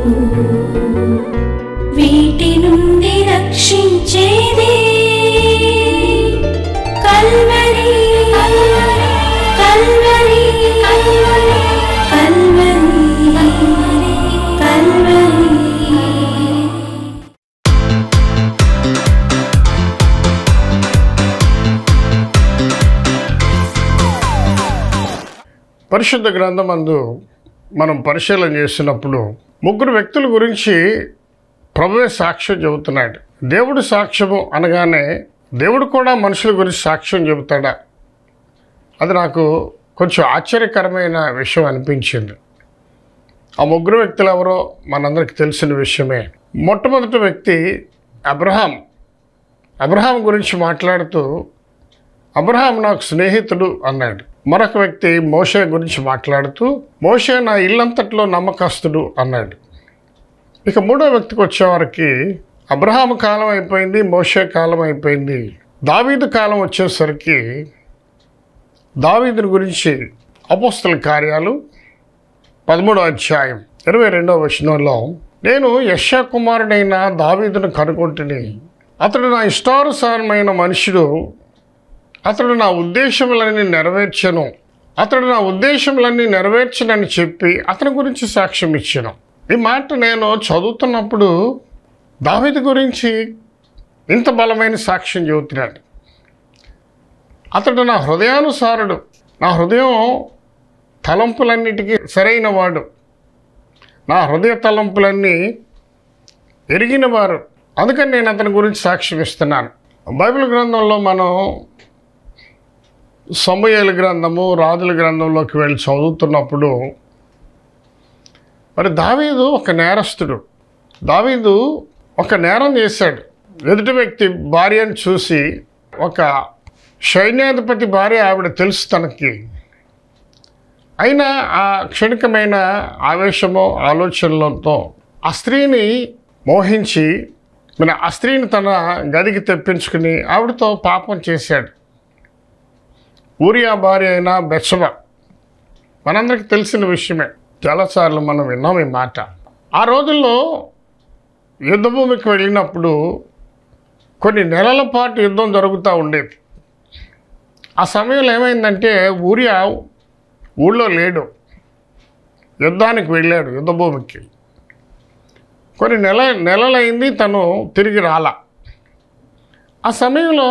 వీటి నుండి రక్షించేది కల్వరి కల్వరి కల్వరి కల్వరి పరిశుద్ధ గ్రంథమందు మనం పరిశీలన చేసినప్పుడు ముగ్గురు వ్యక్తుల గురించి ప్రభువే సాక్ష్యం చెబుతున్నాడు దేవుడు సాక్ష్యము అనగానే దేవుడు కూడా మనుషుల గురించి సాక్ష్యం చెబుతాడా అది నాకు కొంచెం ఆశ్చర్యకరమైన విషయం అనిపించింది ఆ ముగ్గురు వ్యక్తులు ఎవరో మనందరికి తెలిసిన విషయమే మొట్టమొదటి వ్యక్తి అబ్రహాం అబ్రహాం గురించి మాట్లాడుతూ అబ్రహాం నాకు స్నేహితుడు అన్నాడు మరొక వ్యక్తి మోషే గురించి మాట్లాడుతూ మోషే నా ఇల్లంతట్లో నమ్మకస్తుడు అన్నాడు ఇక మూడో వ్యక్తికి వచ్చేవారికి అబ్రహాం కాలం అయిపోయింది మోషే కాలం అయిపోయింది దావీదు కాలం వచ్చేసరికి దావీదుని గురించి అపోస్తల కార్యాలు పదమూడో అధ్యాయం ఇరవై రెండవ వచనంలో నేను యశా కుమారుడైన దావీదును కనుగొంటిని అతడు నా ఇష్టానుసారమైన మనుషుడు అతడు నా ఉద్దేశములన్నీ నెరవేర్చను అతడు నా ఉద్దేశములన్నీ నెరవేర్చనని చెప్పి అతని గురించి సాక్ష్యం ఇచ్చాను ఈ మాట నేను చదువుతున్నప్పుడు దావీదు గురించి ఇంత బలమైన సాక్ష్యం చెబుతున్నాడు అతడు నా హృదయానుసారుడు నా హృదయం తలంపులన్నిటికీ సరైన వాడు నా హృదయ తలంపులన్నీ ఎరిగిన వారు అందుకని నేను అతని గురించి సాక్ష్యం ఇస్తున్నాను బైబిల్ గ్రంథంలో మనం సమయాల గ్రంథము రాజుల గ్రంథంలోకి వెళ్ళి చదువుతున్నప్పుడు మరి దావీదు ఒక నేరస్తుడు దావీదు ఒక నేరం చేశాడు ఎదుటి వ్యక్తి భార్యను చూసి ఒక సైన్యాధిపతి భార్య ఆవిడ తెలుసు తనకి అయినా ఆ క్షణికమైన ఆవేశమో ఆలోచనలతో ఆ స్త్రీని మోహించి మన ఆ స్త్రీని తన గదికి తెప్పించుకుని ఆవిడతో పాపం చేశాడు ఊరియా భార్య అయిన బెచ్చబ మనందరికి తెలిసిన విషయమే చాలాసార్లు మనం విన్నాం ఈ మాట ఆ రోజుల్లో యుద్ధభూమికి వెళ్ళినప్పుడు కొన్ని నెలల పాటు యుద్ధం జరుగుతూ ఉండేది ఆ సమయంలో ఏమైందంటే ఊరియా ఊళ్ళో లేడు యుద్ధానికి వెళ్ళాడు యుద్ధభూమికి కొన్ని నెల నెలలైంది తను తిరిగి రాల ఆ సమయంలో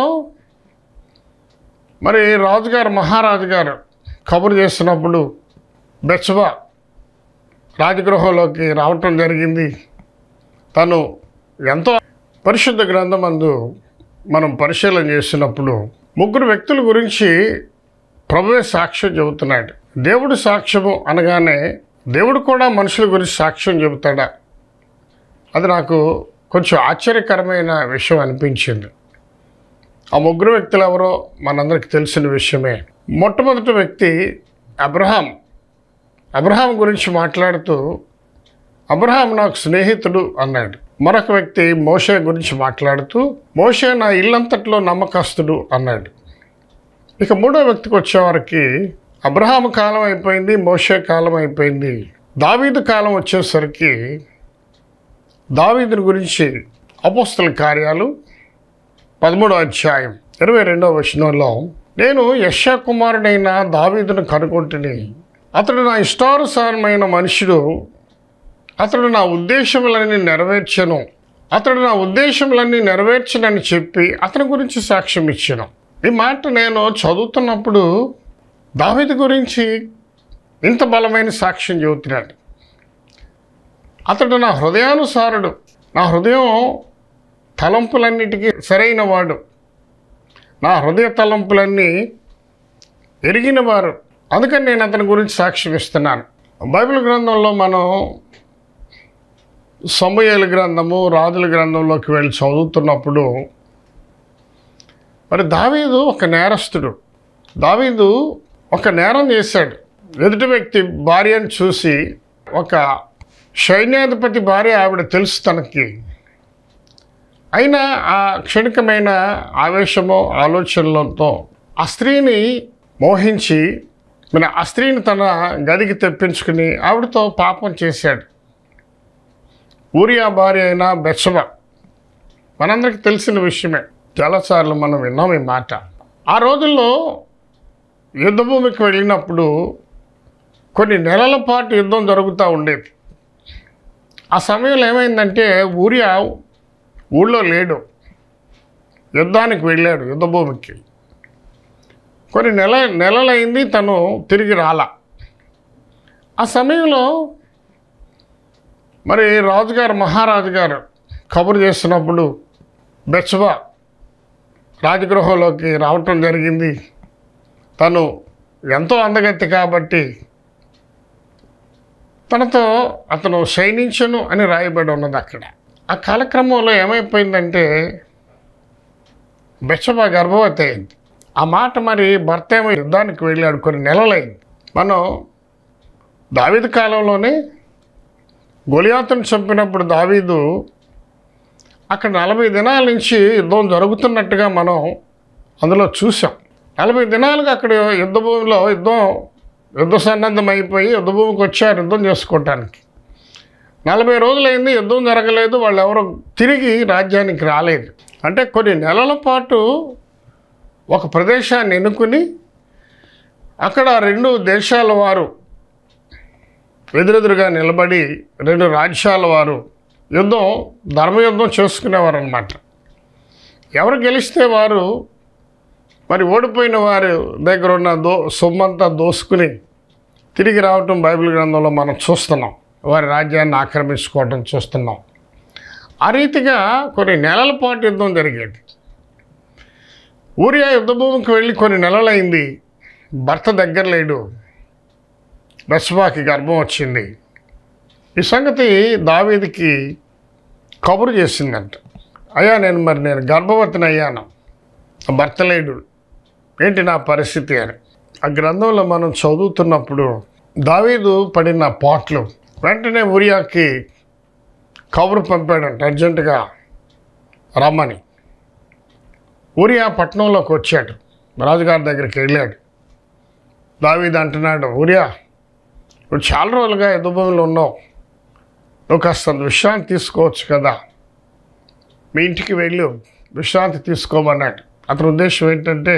మరి రాజుగారు మహారాజు గారు కబురు చేస్తున్నప్పుడు బెచ్చబా రాజగృహంలోకి రావటం జరిగింది తను ఎంతో పరిశుద్ధ గ్రంథమందు మనం పరిశీలన చేసినప్పుడు ముగ్గురు వ్యక్తుల గురించి ప్రభువే సాక్ష్యం చెబుతున్నాడు దేవుడు సాక్ష్యము అనగానే దేవుడు కూడా మనుషుల గురించి సాక్ష్యం చెబుతాడా అది నాకు కొంచెం ఆశ్చర్యకరమైన విషయం అనిపించింది ఆ ముగ్గురు వ్యక్తులు ఎవరో మనందరికి తెలిసిన విషయమే మొట్టమొదటి వ్యక్తి అబ్రహాం అబ్రహాం గురించి మాట్లాడుతూ అబ్రహాం నాకు స్నేహితుడు అన్నాడు మరొక వ్యక్తి మోషే గురించి మాట్లాడుతూ మోషే నా ఇల్లంతట్లో నమ్మకస్తుడు అన్నాడు ఇక మూడో వ్యక్తికి వచ్చేవారికి అబ్రహాం కాలం అయిపోయింది మోషే కాలం అయిపోయింది దావీదు కాలం వచ్చేసరికి దావీదుని గురించి అపోస్తల కార్యాలు పదమూడో అధ్యాయం ఇరవై రెండవ వచనంలో నేను యశా కుమారుడైన దావీదును కనుగొంటిని అతడు నా ఇష్టానుసారమైన మనుషుడు అతడు నా ఉద్దేశములన్నీ నెరవేర్చను అతడు నా ఉద్దేశములన్నీ నెరవేర్చనని చెప్పి అతని గురించి సాక్ష్యం ఇచ్చాను ఈ మాట నేను చదువుతున్నప్పుడు దావీదు గురించి ఇంత బలమైన సాక్ష్యం చెబుతున్నాడు అతడు నా హృదయానుసారుడు నా హృదయం తలంపులన్నిటికీ సరైన వాడు నా హృదయ తలంపులన్నీ ఎరిగిన వారు అందుకని నేను అతని గురించి సాక్ష్యం ఇస్తున్నాను బైబిల్ గ్రంథంలో మనం సమయాల గ్రంథము రాజుల గ్రంథంలోకి వెళ్ళి చదువుతున్నప్పుడు మరి దావీదు ఒక నేరస్తుడు దావీదు ఒక నేరం చేశాడు ఎదుటి వ్యక్తి భార్యను చూసి ఒక సైన్యాధిపతి భార్య ఆవిడ తెలుసు తనకి అయినా ఆ క్షణికమైన ఆవేశమో ఆలోచనలతో ఆ స్త్రీని మోహించి మన ఆ స్త్రీని తన గదికి తెప్పించుకుని ఆవిడతో పాపం చేశాడు ఊరియా భార్య అయిన బెచ్చబ మనందరికీ తెలిసిన విషయమే చాలాసార్లు మనం విన్నాం ఈ మాట ఆ రోజుల్లో యుద్ధభూమికి వెళ్ళినప్పుడు కొన్ని నెలల పాటు యుద్ధం జరుగుతూ ఉండేది ఆ సమయంలో ఏమైందంటే ఊరియా ఊళ్ళో లేడు యుద్ధానికి వెళ్ళాడు యుద్ధభూమికి కొన్ని నెల నెలలైంది తను తిరిగి రాలా ఆ సమయంలో మరి రాజుగారు మహారాజు గారు కబురు చేస్తున్నప్పుడు బెచ్చబా రాజగృహంలోకి రావటం జరిగింది తను ఎంతో అందగత్తి కాబట్టి తనతో అతను శయనించను అని రాయబడి ఉన్నది అక్కడ ఆ కాలక్రమంలో ఏమైపోయిందంటే బెచ్చబా గర్భవతి అయింది ఆ మాట మరి భర్త ఏమో యుద్ధానికి వెళ్ళాడు కొన్ని నెలలైంది మనం దావీదు కాలంలోనే గొలియాతును చంపినప్పుడు దావీదు అక్కడ నలభై దినాల నుంచి యుద్ధం జరుగుతున్నట్టుగా మనం అందులో చూసాం నలభై దినాలుగా అక్కడ యుద్ధ భూమిలో యుద్ధం యుద్ధ సన్నద్ధం అయిపోయి యుద్ధ భూమికి వచ్చారు యుద్ధం చేసుకోవటానికి నలభై రోజులైంది యుద్ధం జరగలేదు వాళ్ళు ఎవరు తిరిగి రాజ్యానికి రాలేదు అంటే కొన్ని నెలల పాటు ఒక ప్రదేశాన్ని ఎన్నుకుని అక్కడ రెండు దేశాల వారు ఎదురెదురుగా నిలబడి రెండు రాజ్యాల వారు యుద్ధం ధర్మయుద్ధం చేసుకునేవారు అనమాట ఎవరు గెలిస్తే వారు మరి ఓడిపోయిన వారు దగ్గర ఉన్న దో సొమ్మంతా దోసుకుని తిరిగి రావటం బైబిల్ గ్రంథంలో మనం చూస్తున్నాం వారి రాజ్యాన్ని ఆక్రమించుకోవటం చూస్తున్నాం ఆ రీతిగా కొన్ని నెలల పాటు యుద్ధం జరిగేది ఊరియా యుద్ధభూమికి వెళ్ళి కొన్ని నెలలైంది భర్త దగ్గర లేడు బెస్బాకి గర్భం వచ్చింది ఈ సంగతి దావీదికి కబురు చేసిందంట అయ్యా నేను మరి నేను గర్భవతిని అయ్యాను నా భర్త లేడు ఏంటి నా పరిస్థితి అని ఆ గ్రంథంలో మనం చదువుతున్నప్పుడు దావీదు పడిన పాటలు వెంటనే ఉరియాకి కబురు పంపాడంట అర్జెంటుగా రమ్మని ఊరియా పట్టణంలోకి వచ్చాడు రాజుగారి దగ్గరికి వెళ్ళాడు దావీదు అంటున్నాడు ఊరియా ఇప్పుడు చాలా రోజులుగా యుద్ధభూమిలో ఉన్నావు నువ్వు కాస్త విశ్రాంతి తీసుకోవచ్చు కదా మీ ఇంటికి వెళ్ళు విశ్రాంతి తీసుకోమన్నాడు అతని ఉద్దేశం ఏంటంటే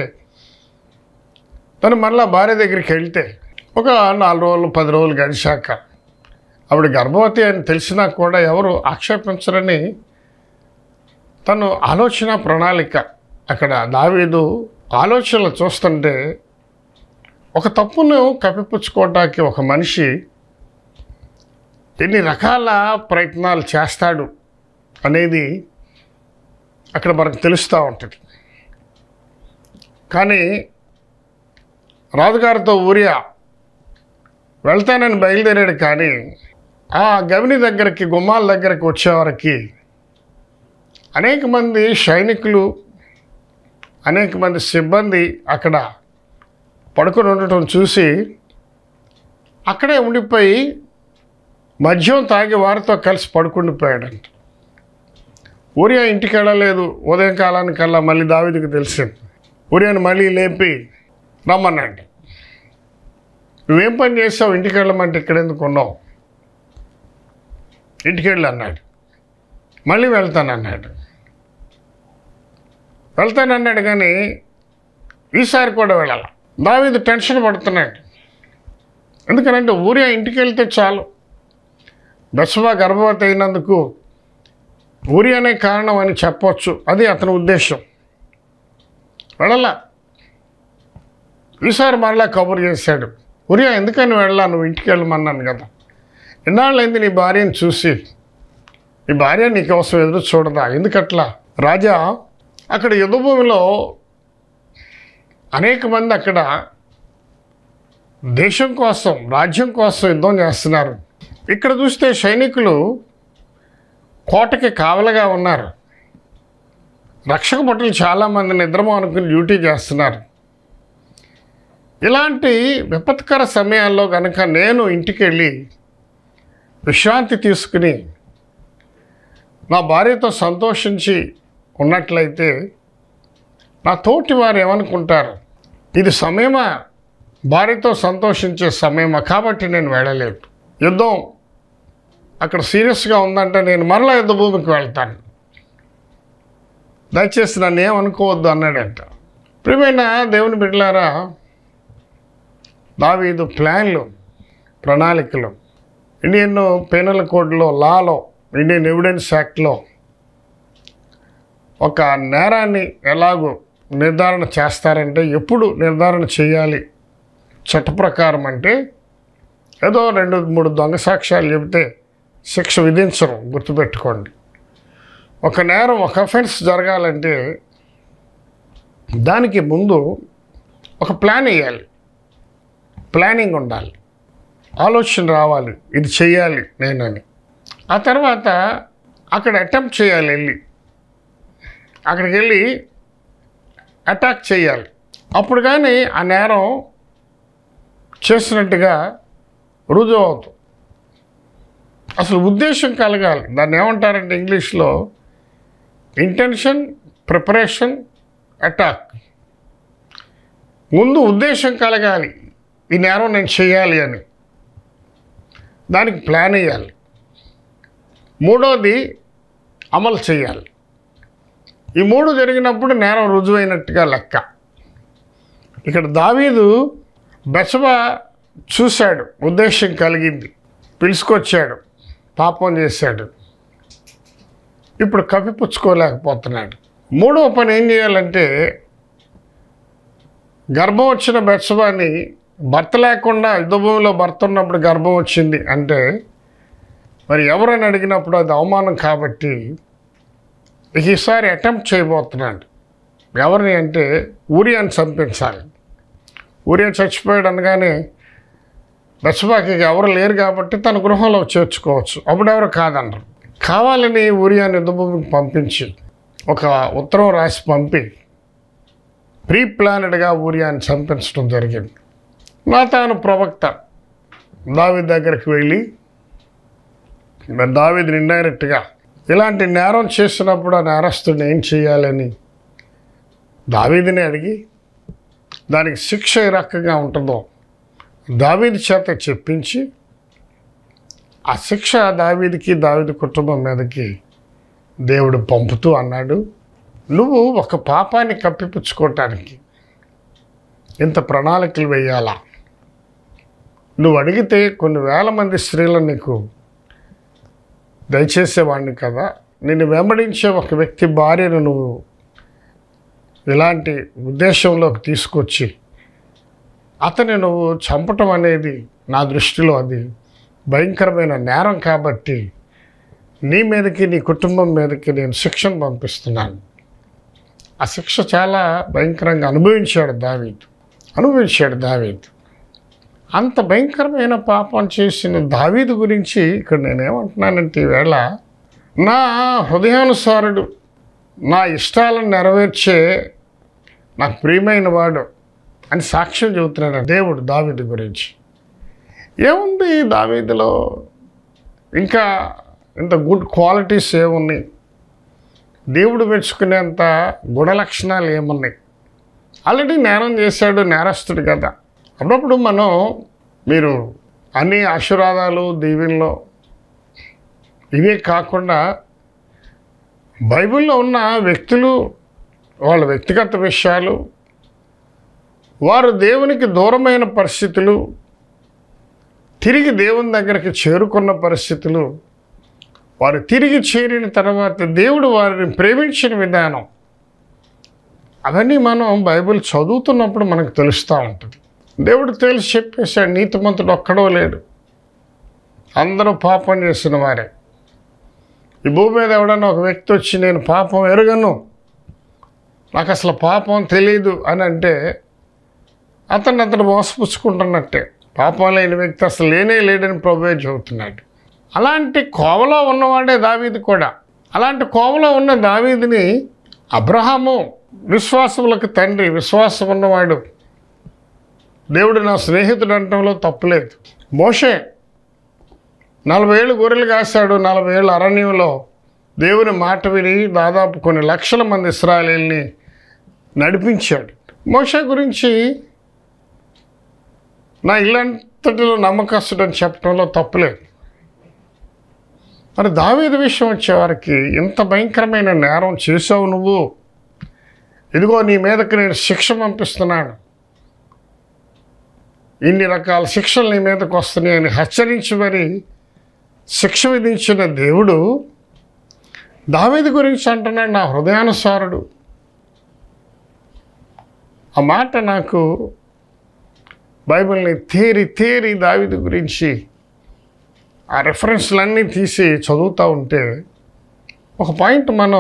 తను మళ్ళా భార్య దగ్గరికి వెళ్తే ఒక నాలుగు రోజులు పది రోజులు గడిచాక ఆవిడ గర్భవతి అని తెలిసినా కూడా ఎవరు ఆక్షేపించరని తను ఆలోచన ప్రణాళిక అక్కడ దావీదు ఆలోచనలు చూస్తుంటే ఒక తప్పును కప్పిపుచ్చుకోవటానికి ఒక మనిషి ఎన్ని రకాల ప్రయత్నాలు చేస్తాడు అనేది అక్కడ మనకు తెలుస్తూ ఉంటుంది కానీ రాజుగారితో ఊరియా వెళ్తానని బయలుదేరాడు కానీ ఆ గవిని దగ్గరికి గుమ్మాల దగ్గరికి వచ్చేవారికి అనేక మంది సైనికులు అనేక మంది సిబ్బంది అక్కడ పడుకొని ఉండటం చూసి అక్కడే ఉండిపోయి మద్యం తాగి వారితో కలిసి పడుకుండిపోయాడంట ఊరియా ఇంటికి వెళ్ళలేదు ఉదయం కాలానికల్లా మళ్ళీ దావిదికి తెలిసింది ఊరియాని మళ్ళీ లేపి రమ్మన్నాడు నువ్వేం పని చేసావు ఇంటికి వెళ్ళమంటే ఇక్కడ ఎందుకు ఉన్నావు ఇంటికి వెళ్ళి అన్నాడు మళ్ళీ వెళ్తానన్నాడు వెళ్తానన్నాడు కానీ ఈసారి కూడా వెళ్ళాల దావీదు టెన్షన్ పడుతున్నాడు ఎందుకనంటే ఊరియా ఇంటికి వెళ్తే చాలు బెసవా గర్భవతి అయినందుకు ఊరి అనే కారణం అని చెప్పొచ్చు అది అతని ఉద్దేశం వెళ్ళాల ఈసారి మళ్ళా కబురు చేశాడు ఉరియా ఎందుకని వెళ్ళా నువ్వు ఇంటికి వెళ్ళమన్నాను కదా ఎన్నాళ్ళైంది నీ భార్యను చూసి నీ భార్య నీకోసం ఎదురు చూడదా ఎందుకట్లా రాజా అక్కడ యుద్ధభూమిలో అనేక మంది అక్కడ దేశం కోసం రాజ్యం కోసం యుద్ధం చేస్తున్నారు ఇక్కడ చూస్తే సైనికులు కోటకి కావలగా ఉన్నారు రక్షక భటులు చాలామంది నిద్రమో అనుకుని డ్యూటీ చేస్తున్నారు ఇలాంటి విపత్కర సమయాల్లో కనుక నేను ఇంటికి వెళ్ళి విశ్రాంతి తీసుకుని నా భార్యతో సంతోషించి ఉన్నట్లయితే నా తోటి వారు ఏమనుకుంటారు ఇది సమయమా భార్యతో సంతోషించే సమయమా కాబట్టి నేను వెళ్ళలేదు యుద్ధం అక్కడ సీరియస్గా ఉందంటే నేను మరలా యుద్ధ భూమికి వెళ్తాను దయచేసి నన్ను ఏమనుకోవద్దు అన్నాడంట ప్రియమైన దేవుని బిడ్డలారా దావీదు ప్లాన్లు ప్రణాళికలు ఇండియన్ పెనల్ కోడ్లో లాలో ఇండియన్ ఎవిడెన్స్ యాక్ట్లో ఒక నేరాన్ని ఎలాగో నిర్ధారణ చేస్తారంటే ఎప్పుడు నిర్ధారణ చేయాలి చట్ట ప్రకారం అంటే ఏదో రెండు మూడు దొంగ సాక్ష్యాలు చెబితే శిక్ష విధించరు గుర్తుపెట్టుకోండి ఒక నేరం ఒక అఫెన్స్ జరగాలంటే దానికి ముందు ఒక ప్లాన్ వేయాలి ప్లానింగ్ ఉండాలి ఆలోచన రావాలి ఇది చేయాలి నేనని ఆ తర్వాత అక్కడ అటెంప్ట్ చేయాలి వెళ్ళి అక్కడికి వెళ్ళి అటాక్ చేయాలి అప్పుడు కానీ ఆ నేరం చేసినట్టుగా రుజువు అవుతుంది అసలు ఉద్దేశం కలగాలి దాన్ని ఏమంటారంటే ఇంగ్లీష్లో ఇంటెన్షన్ ప్రిపరేషన్ అటాక్ ముందు ఉద్దేశం కలగాలి ఈ నేరం నేను చేయాలి అని దానికి ప్లాన్ వేయాలి మూడోది అమలు చేయాలి ఈ మూడు జరిగినప్పుడు నేరం రుజువైనట్టుగా లెక్క ఇక్కడ దావీదు బెసబ చూశాడు ఉద్దేశం కలిగింది పిలుచుకొచ్చాడు పాపం చేశాడు ఇప్పుడు కప్పిపుచ్చుకోలేకపోతున్నాడు మూడవ పని ఏం చేయాలంటే గర్భం వచ్చిన బెత్సబాని భర్త లేకుండా యుద్ధభూమిలో భర్త ఉన్నప్పుడు గర్భం వచ్చింది అంటే మరి ఎవరని అడిగినప్పుడు అది అవమానం కాబట్టి ఇక ఈసారి అటెంప్ట్ చేయబోతున్నాడు ఎవరిని అంటే ఊరియాని చంపించాలి ఊరియా చచ్చిపోయాడు అనగానే బెత్సబాకి ఇక ఎవరు లేరు కాబట్టి తన గృహంలో చేర్చుకోవచ్చు అప్పుడు ఎవరు కాదనరు కావాలని ఊరియాని యుద్ధభూమికి పంపించి ఒక ఉత్తరం రాసి పంపి ప్రీ ప్లానెడ్గా ఊరియాని చంపించడం జరిగింది నా తాను ప్రవక్త దావిద్ దగ్గరికి వెళ్ళి మరి దావిద్ని ఇండైరెక్ట్గా ఇలాంటి నేరం చేసినప్పుడు ఆ నేరస్తుడిని ఏం చేయాలని దావీదిని అడిగి దానికి శిక్ష ఏ రకంగా ఉంటుందో దావీది చేత చెప్పించి ఆ శిక్ష దావీదికి దావీది కుటుంబం మీదకి దేవుడు పంపుతూ అన్నాడు నువ్వు ఒక పాపాన్ని కప్పిపుచ్చుకోవటానికి ఇంత ప్రణాళికలు వేయాలా నువ్వు అడిగితే కొన్ని వేల మంది స్త్రీలను నీకు దయచేసేవాడిని కదా నిన్ను వెంబడించే ఒక వ్యక్తి భార్యను నువ్వు ఇలాంటి ఉద్దేశంలోకి తీసుకొచ్చి అతని నువ్వు చంపటం అనేది నా దృష్టిలో అది భయంకరమైన నేరం కాబట్టి నీ మీదకి నీ కుటుంబం మీదకి నేను శిక్షను పంపిస్తున్నాను ఆ శిక్ష చాలా భయంకరంగా అనుభవించాడు దావీద్ అనుభవించాడు దావీద్ అంత భయంకరమైన పాపం చేసిన దావీదు గురించి ఇక్కడ నేనేమంటున్నానంటే ఈవేళ నా హృదయానుసారుడు నా ఇష్టాలను నెరవేర్చే నాకు ప్రియమైన వాడు అని సాక్ష్యం చెబుతున్నాడు దేవుడు దావీదు గురించి ఏముంది దావీదులో ఇంకా ఇంత గుడ్ క్వాలిటీస్ ఏమున్నాయి దేవుడు మెచ్చుకునేంత గుణ లక్షణాలు ఏమున్నాయి ఆల్రెడీ నేరం చేశాడు నేరస్తుడు కదా అప్పుడప్పుడు మనం మీరు అన్ని ఆశీర్వాదాలు దీవెనలో ఇవే కాకుండా బైబిల్లో ఉన్న వ్యక్తులు వాళ్ళ వ్యక్తిగత విషయాలు వారు దేవునికి దూరమైన పరిస్థితులు తిరిగి దేవుని దగ్గరికి చేరుకున్న పరిస్థితులు వారు తిరిగి చేరిన తర్వాత దేవుడు వారిని ప్రేమించిన విధానం అవన్నీ మనం బైబిల్ చదువుతున్నప్పుడు మనకు తెలుస్తూ ఉంటుంది దేవుడు తెలిసి చెప్పేశాడు నీతిమంతుడు ఒక్కడో లేడు అందరూ పాపం చేసిన వారే ఈ భూమి మీద ఎవడన్నా ఒక వ్యక్తి వచ్చి నేను పాపం ఎరగను నాకు అసలు పాపం తెలియదు అని అంటే అతన్ని అతను మోసపుచ్చుకుంటున్నట్టే పాపం లేని వ్యక్తి అసలు లేనే లేడని ప్రభువే చెబుతున్నాడు అలాంటి కోవలో ఉన్నవాడే దావీది కూడా అలాంటి కోవలో ఉన్న దావీదిని అబ్రహాము విశ్వాసములకు తండ్రి విశ్వాసం ఉన్నవాడు దేవుడు నా స్నేహితుడు అనటంలో తప్పులేదు మోషే నలభై ఏళ్ళు గొర్రెలు కాశాడు నలభై ఏళ్ళు అరణ్యంలో దేవుని మాట విని దాదాపు కొన్ని లక్షల మంది ఇస్రాయలీల్ని నడిపించాడు మోషే గురించి నా ఇల్లంతటిలో నమ్మకస్తుడని చెప్పడంలో తప్పులేదు మరి దావీదు విషయం వచ్చేవారికి ఇంత భయంకరమైన నేరం చేసావు నువ్వు ఇదిగో నీ మీదకి నేను శిక్ష పంపిస్తున్నాను ఇన్ని రకాల శిక్షలు నీ మీదకు వస్తున్నాయని హెచ్చరించి మరి శిక్ష విధించిన దేవుడు దావీదు గురించి అంటున్నాడు నా హృదయానుసారుడు ఆ మాట నాకు బైబిల్ని తేరి తేరి దావీదు గురించి ఆ రెఫరెన్స్లన్నీ తీసి చదువుతూ ఉంటే ఒక పాయింట్ మనం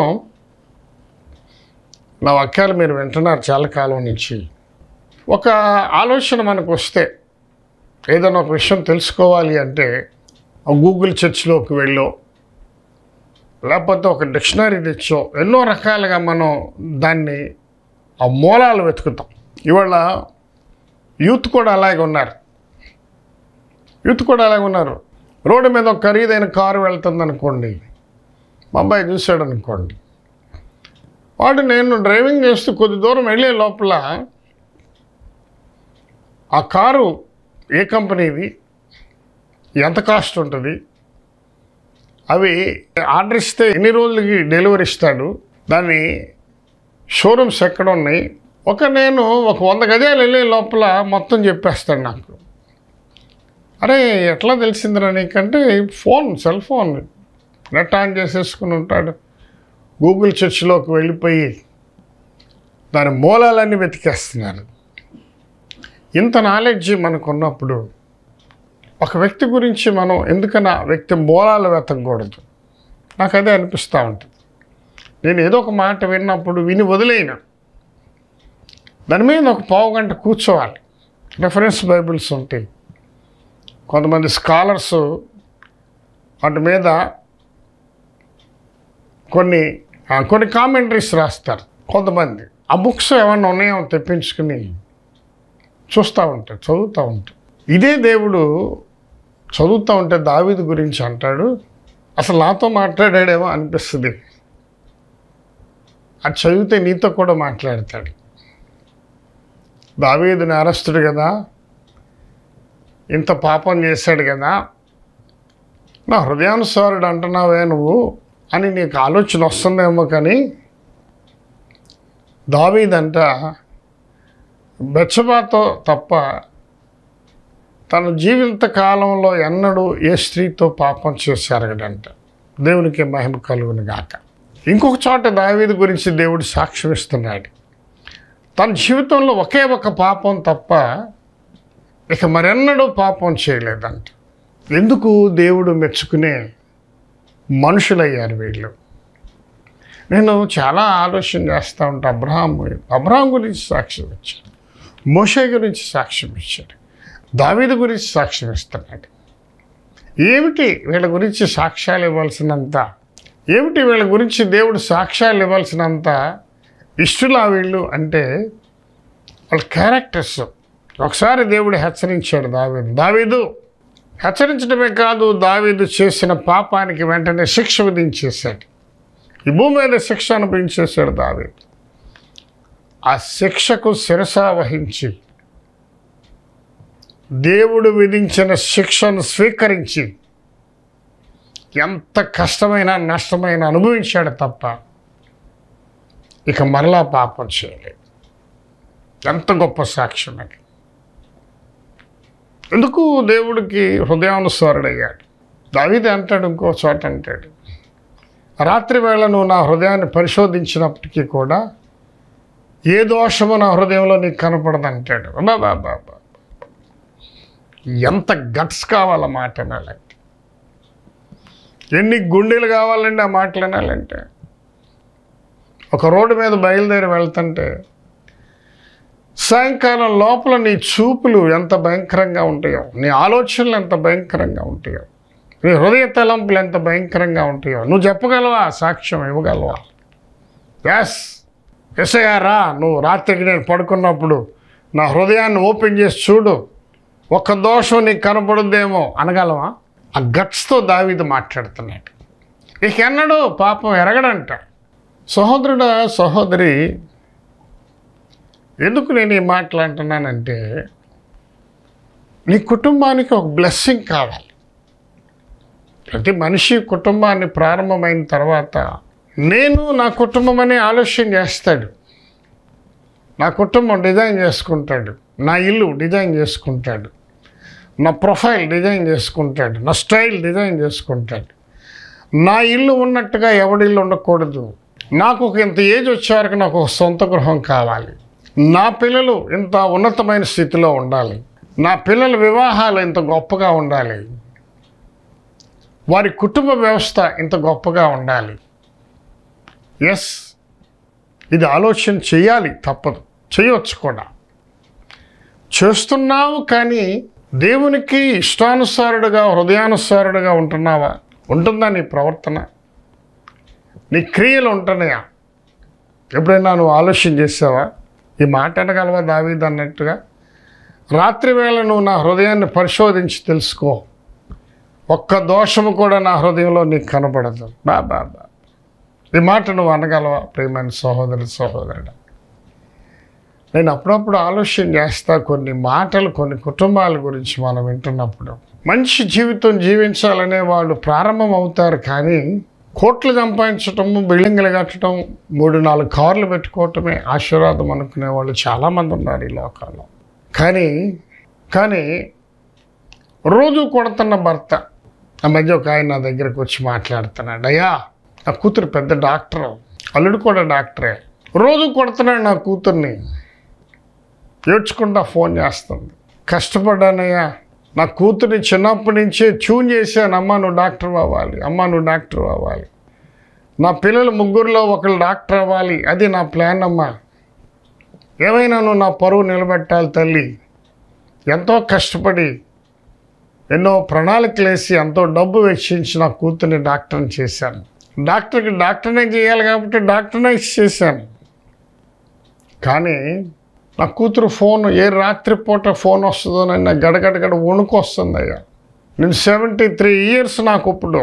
నా వాక్యాలు మీరు వింటున్నారు చాలా కాలం నుంచి ఒక ఆలోచన మనకు వస్తే ఏదైనా ఒక విషయం తెలుసుకోవాలి అంటే గూగుల్ చర్చ్లోకి వెళ్ళో లేకపోతే ఒక డిక్షనరీ తెచ్చో ఎన్నో రకాలుగా మనం దాన్ని ఆ మూలాలు వెతుకుతాం ఇవాళ యూత్ కూడా అలాగే ఉన్నారు యూత్ కూడా అలాగే ఉన్నారు రోడ్డు మీద ఒక ఖరీదైన కారు వెళ్తుంది అనుకోండి మా అబ్బాయి చూశాడు అనుకోండి వాడు నేను డ్రైవింగ్ చేస్తూ కొద్ది దూరం వెళ్ళే లోపల ఆ కారు ఏ కంపెనీది ఎంత కాస్ట్ ఉంటుంది అవి ఆర్డర్ ఇస్తే ఎన్ని రోజులకి డెలివరీ ఇస్తాడు దాని షోరూమ్స్ ఎక్కడ ఉన్నాయి ఒక నేను ఒక వంద గజాలు వెళ్ళే లోపల మొత్తం చెప్పేస్తాడు నాకు అరే ఎట్లా తెలిసిందిరా నీకంటే phone cell phone net on చేసేసుకుని ఉంటాడు గూగుల్ చర్చ్లోకి వెళ్ళిపోయి దాని మూలాలన్నీ వెతికేస్తున్నారు ఇంత నాలెడ్జ్ మనకు ఉన్నప్పుడు ఒక వ్యక్తి గురించి మనం ఎందుకని ఆ వ్యక్తి మూలాలు వెతకూడదు నాకు అదే అనిపిస్తూ ఉంటుంది నేను ఏదో ఒక మాట విన్నప్పుడు విని వదిలేయను దాని మీద ఒక పావు గంట కూర్చోవాలి రెఫరెన్స్ బైబిల్స్ ఉంటాయి కొంతమంది స్కాలర్స్ వాటి మీద కొన్ని ఆ, కొన్ని కామెంటరీస్ రాస్తారు కొంతమంది ఆ బుక్స్ ఏమన్నా ఉన్నాయో తెప్పించుకుని చూస్తూ ఉంటాడు చదువుతూ ఉంటాడు ఇదే దేవుడు చదువుతూ ఉంటే దావీదు గురించి అంటాడు అసలు నాతో మాట్లాడాడేమో అనిపిస్తుంది అది చదివితే నీతో కూడా మాట్లాడతాడు దావీదు నేరస్తుడు కదా ఇంత పాపం చేశాడు కదా నా హృదయానుసారుడు అంటున్నావే నువ్వు అని నీకు ఆలోచన వస్తుందేమో కానీ దావీదంట బెచ్చబాతో తప్ప తన జీవిత కాలంలో ఎన్నడూ ఏ స్త్రీతో పాపం చేశారగడంట దేవునికి మహిమ కలుగును గాక ఇంకొక చోట దావీదు గురించి దేవుడు సాక్ష్యం ఇస్తున్నాడు తన జీవితంలో ఒకే ఒక పాపం తప్ప ఇక మరెన్నడూ పాపం చేయలేదంట ఎందుకు దేవుడు మెచ్చుకునే మనుషులయ్యారు వీళ్ళు నేను చాలా ఆలోచన చేస్తూ ఉంటా అబ్రహాం అబ్రహాం గురించి సాక్ష్యం ఇచ్చాడు మోషే గురించి సాక్ష్యం ఇచ్చాడు దావీదు గురించి సాక్ష్యం ఇస్తున్నాడు ఏమిటి వీళ్ళ గురించి సాక్ష్యాలు ఇవ్వాల్సినంత ఏమిటి వీళ్ళ గురించి దేవుడు సాక్ష్యాలు ఇవ్వాల్సినంత ఇష్టలా వీళ్ళు అంటే వాళ్ళ క్యారెక్టర్స్ ఒకసారి దేవుడు హెచ్చరించాడు దావీదు దావీదు హెచ్చరించడమే కాదు దావీదు చేసిన పాపానికి వెంటనే శిక్ష విధించేశాడు ఈ భూమి మీద శిక్ష అనుభవించేశాడు దావీదు ఆ శిక్షకు శిరస వహించి దేవుడు విధించిన శిక్షను స్వీకరించి ఎంత కష్టమైన నష్టమైన అనుభవించాడు తప్ప ఇక మరలా పాపం చేయలేదు ఎంత గొప్ప సాక్ష్యం అది ఎందుకు దేవుడికి హృదయానుసారుడయ్యాడు దావీది అంటాడు ఇంకో చోట అంటాడు రాత్రి వేళ నువ్వు నా హృదయాన్ని పరిశోధించినప్పటికీ కూడా ఏ దోషము నా హృదయంలో నీకు కనపడదు అంటాడు బాబా బాబా ఎంత గట్స్ కావాల మాట వినాలంటే ఎన్ని గుండెలు కావాలండి ఆ మాటలు వినాలంటే ఒక రోడ్డు మీద బయలుదేరి వెళ్తుంటే సాయంకాలం లోపల నీ చూపులు ఎంత భయంకరంగా ఉంటాయో నీ ఆలోచనలు ఎంత భయంకరంగా ఉంటాయో నీ హృదయ తలంపులు ఎంత భయంకరంగా ఉంటాయో నువ్వు చెప్పగలవా సాక్ష్యం ఇవ్వగలవా ఎస్ ఎసగారా నువ్వు రాత్రికి నేను పడుకున్నప్పుడు నా హృదయాన్ని ఓపెన్ చేసి చూడు ఒక్క దోషం నీకు కనపడుద్దేమో అనగలవా ఆ గట్స్తో దావీదు మాట్లాడుతున్నాడు ఇక ఎన్నడూ పాపం ఎరగడంట సహోదరుడా సహోదరి ఎందుకు నేను ఈ మాటలు అంటున్నానంటే నీ కుటుంబానికి ఒక బ్లెస్సింగ్ కావాలి ప్రతి మనిషి కుటుంబాన్ని ప్రారంభమైన తర్వాత నేను నా కుటుంబం అనే ఆలోచన చేస్తాడు నా కుటుంబం డిజైన్ చేసుకుంటాడు నా ఇల్లు డిజైన్ చేసుకుంటాడు నా ప్రొఫైల్ డిజైన్ చేసుకుంటాడు నా స్టైల్ డిజైన్ చేసుకుంటాడు నా ఇల్లు ఉన్నట్టుగా ఎవడిల్లు ఉండకూడదు నాకు ఒక ఇంత ఏజ్ వచ్చే వరకు నాకు ఒక సొంత గృహం కావాలి నా పిల్లలు ఇంత ఉన్నతమైన స్థితిలో ఉండాలి నా పిల్లల వివాహాలు ఇంత గొప్పగా ఉండాలి వారి కుటుంబ వ్యవస్థ ఇంత గొప్పగా ఉండాలి ఎస్ ఇది ఆలోచన చేయాలి తప్పదు చేయవచ్చు కూడా చేస్తున్నావు కానీ దేవునికి ఇష్టానుసారుడుగా హృదయానుసారుడుగా ఉంటున్నావా ఉంటుందా నీ ప్రవర్తన నీ క్రియలు ఉంటున్నాయా ఎప్పుడైనా నువ్వు ఆలోచన చేసావా ఈ మాట అనగలవా దావీద్ అన్నట్టుగా రాత్రి వేళ నువ్వు నా హృదయాన్ని పరిశోధించి తెలుసుకో ఒక్క దోషము కూడా నా హృదయంలో నీకు కనపడదు బా బా బా ఈ మాట నువ్వు అనగలవా ప్రేమైన సహోదరు సహోదరుడు నేను అప్పుడప్పుడు ఆలోచన చేస్తా కొన్ని మాటలు కొన్ని కుటుంబాల గురించి మనం వింటున్నప్పుడు మంచి జీవితం జీవించాలనే వాళ్ళు ప్రారంభం అవుతారు కానీ కోట్లు సంపాదించటము బిల్డింగ్లు కట్టడం మూడు నాలుగు కార్లు పెట్టుకోవటమే ఆశీర్వాదం అనుకునే వాళ్ళు చాలామంది ఉన్నారు ఈ లోకాల్లో కానీ కానీ రోజు కొడుతున్న భర్త ఆ మధ్య ఒక ఆయన నా దగ్గరకు వచ్చి మాట్లాడుతున్నాడు అయ్యా నా కూతురు పెద్ద డాక్టర్ అల్లుడు కూడా డాక్టరే రోజు కొడుతున్నాడు నా కూతుర్ని ఏడ్చుకుంటా ఫోన్ చేస్తుంది కష్టపడ్డానయ్యా నా కూతుర్ని చిన్నప్పటి నుంచే ట్యూన్ చేశాను అమ్మ నువ్వు డాక్టర్ అవ్వాలి అమ్మ నువ్వు డాక్టర్ అవ్వాలి నా పిల్లలు ముగ్గురులో ఒకళ్ళు డాక్టర్ అవ్వాలి అది నా ప్లాన్ అమ్మా ఏమైనా నువ్వు నా పరువు నిలబెట్టాలి తల్లి ఎంతో కష్టపడి ఎన్నో ప్రణాళికలు వేసి ఎంతో డబ్బు వెచ్చించి నా కూతుర్ని డాక్టర్ని చేశాను డాక్టర్కి డాక్టర్నే చేయాలి కాబట్టి డాక్టర్నే చేశాను కానీ నా కూతురు ఫోన్ ఏ రాత్రిపూట ఫోన్ వస్తుందోనని నాకు గడగడగడ వణుకు వస్తుంది అయ్యా నేను సెవెంటీ త్రీ ఇయర్స్ నాకు ఇప్పుడు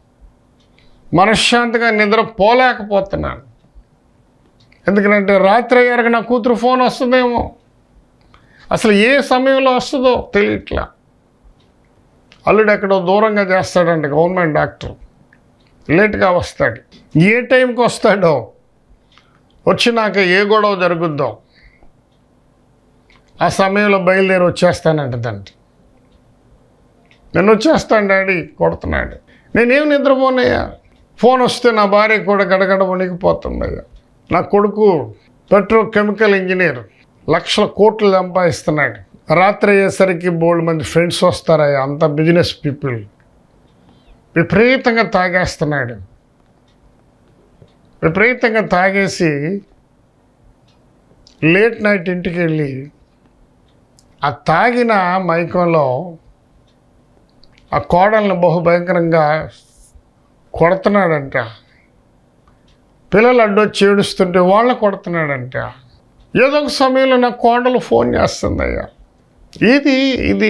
మనశ్శాంతిగా నిద్ర పోలేకపోతున్నాను ఎందుకంటే రాత్రి అయ్యాక నా కూతురు ఫోన్ వస్తుందేమో అసలు ఏ సమయంలో వస్తుందో తెలియట్లా అల్లుడు ఎక్కడో దూరంగా చేస్తాడంట గవర్నమెంట్ డాక్టర్ లేట్గా వస్తాడు ఏ టైంకి వస్తాడో వచ్చినాక ఏ గొడవ జరుగుద్దో ఆ సమయంలో బయలుదేరి వచ్చేస్తానంటదండి నేను వచ్చేస్తాను డాడీ కొడుతున్నాడు నేనేం నిద్రపోనయ్యా ఫోన్ వస్తే నా భార్య కూడా గడగడ వణికిపోతుంది అయ్యా నా కొడుకు పెట్రో కెమికల్ ఇంజనీర్ లక్షల కోట్లు సంపాదిస్తున్నాడు రాత్రి అయ్యేసరికి బోల్డ్ మంది ఫ్రెండ్స్ వస్తారయ్యా అంత బిజినెస్ పీపుల్ విపరీతంగా తాగేస్తున్నాడు విపరీతంగా తాగేసి లేట్ నైట్ ఇంటికి వెళ్ళి ఆ తాగిన మైకంలో ఆ కోడల్ని బహుభయంకరంగా కొడుతున్నాడంట పిల్లలు అడ్డొచ్చి ఏడుస్తుంటే వాళ్ళ కొడుతున్నాడంట ఏదో ఒక సమయంలో నా కోడలు ఫోన్ చేస్తుంది అయ్యా ఇది ఇది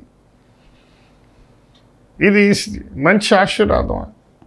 ఇది మంచి ఆశీర్వాదం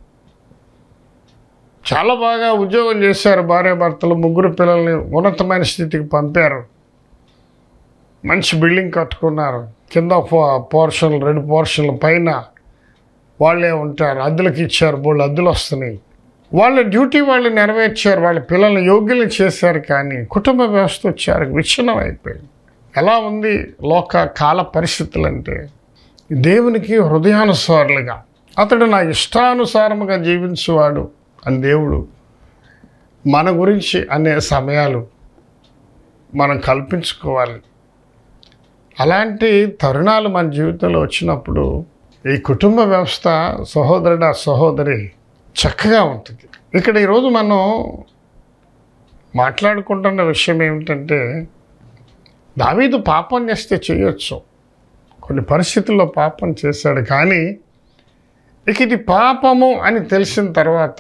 చాలా బాగా ఉద్యోగం చేశారు భార్యాభర్తలు ముగ్గురు పిల్లల్ని ఉన్నతమైన స్థితికి పంపారు మంచి బిల్డింగ్ కట్టుకున్నారు కింద పో- పోర్షన్లు రెండు పోర్షన్ల పైన వాళ్ళే ఉంటారు అద్దెలకు ఇచ్చారు బోళ్ళు అద్దెలు వస్తున్నాయి వాళ్ళ డ్యూటీ వాళ్ళు నెరవేర్చారు వాళ్ళ పిల్లల్ని యోగ్యులు చేశారు కానీ కుటుంబ వ్యవస్థ వచ్చారు విచ్ఛిన్నం అయిపోయింది ఎలా ఉంది లోక కాల పరిస్థితులు అంటే దేవునికి హృదయానుసారులుగా అతడు నా ఇష్టానుసారముగా జీవించువాడు అని దేవుడు మన గురించి అనే సమయాలు మనం కల్పించుకోవాలి అలాంటి తరుణాలు మన జీవితంలో వచ్చినప్పుడు ఈ కుటుంబ వ్యవస్థ సహోదరుడు సహోదరి చక్కగా ఉంటుంది ఇక్కడ ఈరోజు మనం మాట్లాడుకుంటున్న విషయం ఏమిటంటే దావీదు పాపం చేస్తే చేయొచ్చు కొన్ని పరిస్థితుల్లో పాపం చేశాడు కానీ ఇక ఇది పాపము అని తెలిసిన తర్వాత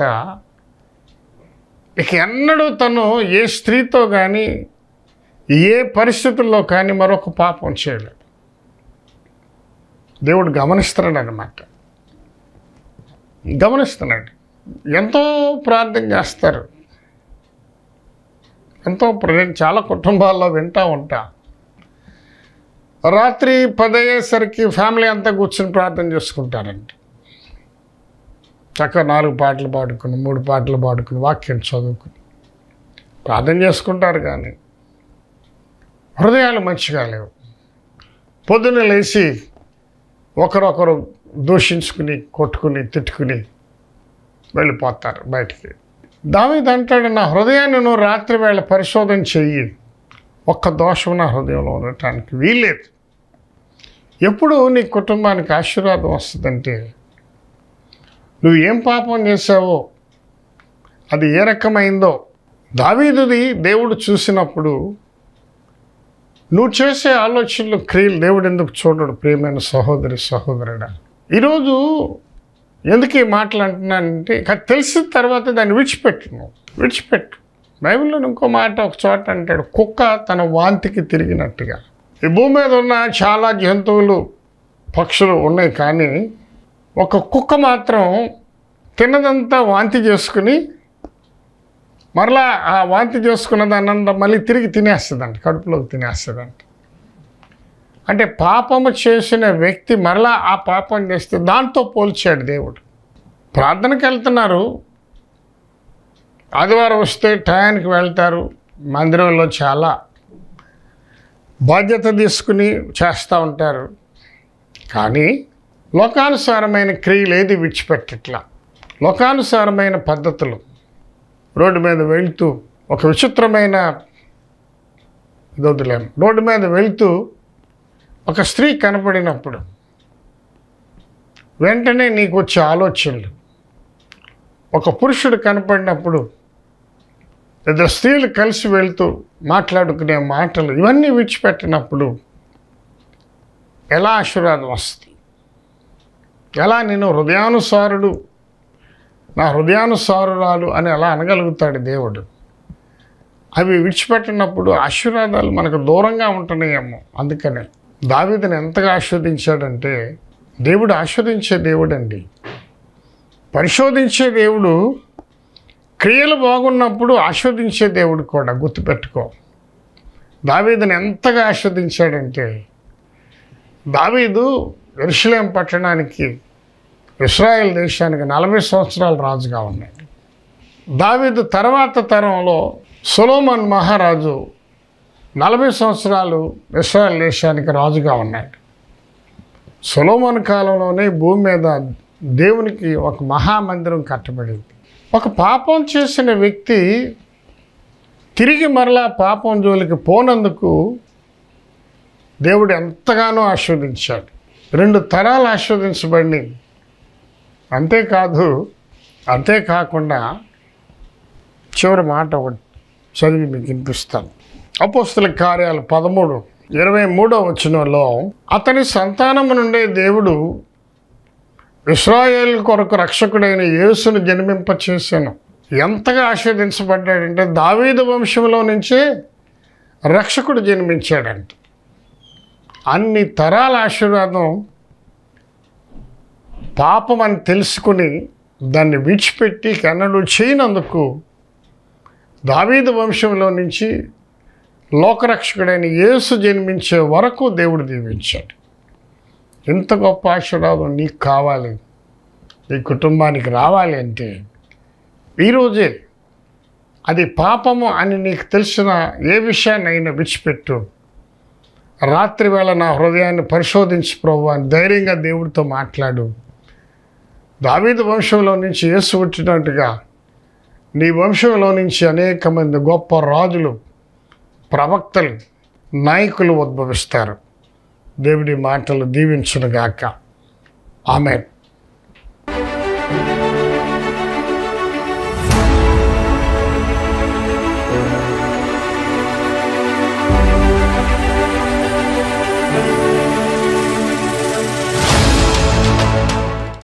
ఇక ఎన్నడూ తను ఏ స్త్రీతో కానీ ఏ పరిస్థితుల్లో కానీ మరొక పాపం చేయలేడు దేవుడు గమనిస్తున్నాడు అన్నమాట గమనిస్తున్నాడు ఎంతో ప్రార్థన చేస్తారు ఎంతో ప్ర- చాలా కుటుంబాల్లో వింటా ఉంటా రాత్రి పదయ్యేసరికి ఫ్యామిలీ అంతా కూర్చొని ప్రార్థన చేసుకుంటారండి చక్కగా నాలుగు పాటలు పాడుకుని మూడు పాటలు పాడుకుని వాక్యం చదువుకుని ప్రార్థన చేసుకుంటారు కానీ హృదయాలు మంచిగా లేవు పొద్దున్న లేచి ఒకరొకరు దూషించుకుని కొట్టుకుని తిట్టుకుని వెళ్ళిపోతారు బయటికి దావీదు అంటాడు నా హృదయాన్ని నువ్వు రాత్రి వేళ పరిశోధన చెయ్యి ఒక్క దోషం నా హృదయంలో ఉండటానికి వీల్లేదు ఎప్పుడు నీ కుటుంబానికి ఆశీర్వాదం వస్తుందంటే నువ్వు ఏం పాపం చేసావో అది ఏ రకమైందో దావీదుది దేవుడు చూసినప్పుడు నువ్వు చేసే ఆలోచనలు క్రియలు దేవుడు ఎందుకు చూడడు ప్రియమైన సహోదరి సహోదరుడా ఈరోజు ఎందుకు ఈ మాటలు అంటున్నానంటే ఇక తెలిసిన తర్వాత దాన్ని విడిచిపెట్టు నువ్వు విడిచిపెట్టు బైబిల్లో ఇంకో మాట ఒక చోట అంటాడు కుక్క తన వాంతికి తిరిగినట్టుగా ఈ భూమి మీద ఉన్న చాలా జంతువులు పక్షులు ఉన్నాయి కానీ ఒక కుక్క మాత్రం తిన్నదంతా వాంతి చేసుకుని మరలా ఆ వాంతి చేసుకున్న దాన్నంతా మళ్ళీ తిరిగి తినేస్తుందంట కడుపులోకి తినేస్తుందంట అంటే పాపము చేసిన వ్యక్తి మరలా ఆ పాపం చేస్తే దాంతో పోల్చాడు దేవుడు ప్రార్థనకి వెళ్తున్నారు ఆదివారం వస్తే టయానికి వెళ్తారు మందిరంలో చాలా బాధ్యత తీసుకుని చేస్తూ ఉంటారు కానీ లోకానుసారమైన క్రియలు ఏది విడిచిపెట్టట్లా లోకానుసారమైన పద్ధతులు రోడ్డు మీద వెళ్తూ ఒక విచిత్రమైన దొద్దులేం రోడ్డు మీద వెళ్తూ ఒక స్త్రీ కనపడినప్పుడు వెంటనే నీకు వచ్చే ఆలోచనలు ఒక పురుషుడు కనపడినప్పుడు ఇద్దరు స్త్రీలు కలిసి వెళ్తూ మాట్లాడుకునే మాటలు ఇవన్నీ విడిచిపెట్టినప్పుడు ఎలా ఆశీర్వాదం వస్తుంది ఎలా నేను హృదయానుసారుడు నా హృదయానుసారురాలు అని ఎలా అనగలుగుతాడు దేవుడు అవి విడిచిపెట్టినప్పుడు ఆశీర్వాదాలు మనకు దూరంగా ఉంటున్నాయేమో అందుకనే దావీదుని ఎంతగా ఆస్వాదించాడంటే దేవుడు ఆస్వాదించే దేవుడు అండి పరిశోధించే దేవుడు క్రియలు బాగున్నప్పుడు ఆస్వాదించే దేవుడు కూడా గుర్తుపెట్టుకో దావీదుని ఎంతగా ఆస్వాదించాడంటే దావీదు ఎరుషలేం పట్టణానికి ఇస్రాయేల్ దేశానికి నలభై సంవత్సరాలు రాజుగా ఉన్నాడు దావీదు తర్వాత తరంలో సొలోమన్ మహారాజు నలభై సంవత్సరాలు ఇస్రాయేల్ దేశానికి రాజుగా ఉన్నాడు సొలోమన్ కాలంలోనే భూమి మీద దేవునికి ఒక మహామందిరం కట్టబడింది ఒక పాపం చేసిన వ్యక్తి తిరిగి మరలా పాపం జోలికి పోనందుకు దేవుడు ఎంతగానో ఆస్వాదించాడు రెండు తరాలు ఆస్వాదించబడి అంతేకాదు అంతేకాకుండా చివరి మాట ఒకటి చదివి మీకు వినిపిస్తాను అపోస్తుల కార్యాలు పదమూడు ఇరవై మూడో వచనంలో అతని సంతానము నుండే దేవుడు ఇస్రాయేల్ కొరకు రక్షకుడైన యేసును జన్మింప చేశాను ఎంతగా ఆస్వాదించబడ్డాడంటే దావీదు వంశంలో నుంచే రక్షకుడు జన్మించాడంట అన్ని తరాల ఆశీర్వాదం పాపం అని తెలుసుకుని దాన్ని విడిచిపెట్టి కన్నడు చేయనందుకు దావీదు వంశంలో నుంచి లోకరక్షకుడైన యేసు జన్మించే వరకు దేవుడు దీవించాడు ఇంత గొప్ప ఆశీర్వాదం నీకు కావాలి నీ కుటుంబానికి రావాలి అంటే ఈరోజే అది పాపము అని నీకు తెలిసిన ఏ విషయాన్నైనా విడిచిపెట్టు రాత్రి వేళ నా హృదయాన్ని పరిశోధించి ప్రభు అని ధైర్యంగా దేవుడితో మాట్లాడు దావీదు వంశంలో నుంచి యేసు పుట్టినట్టుగా నీ వంశంలో నుంచి అనేక మంది గొప్ప రాజులు ప్రవక్తలు నాయకులు ఉద్భవిస్తారు దేవుడి మాటలు దీవించునుగాక ఆమె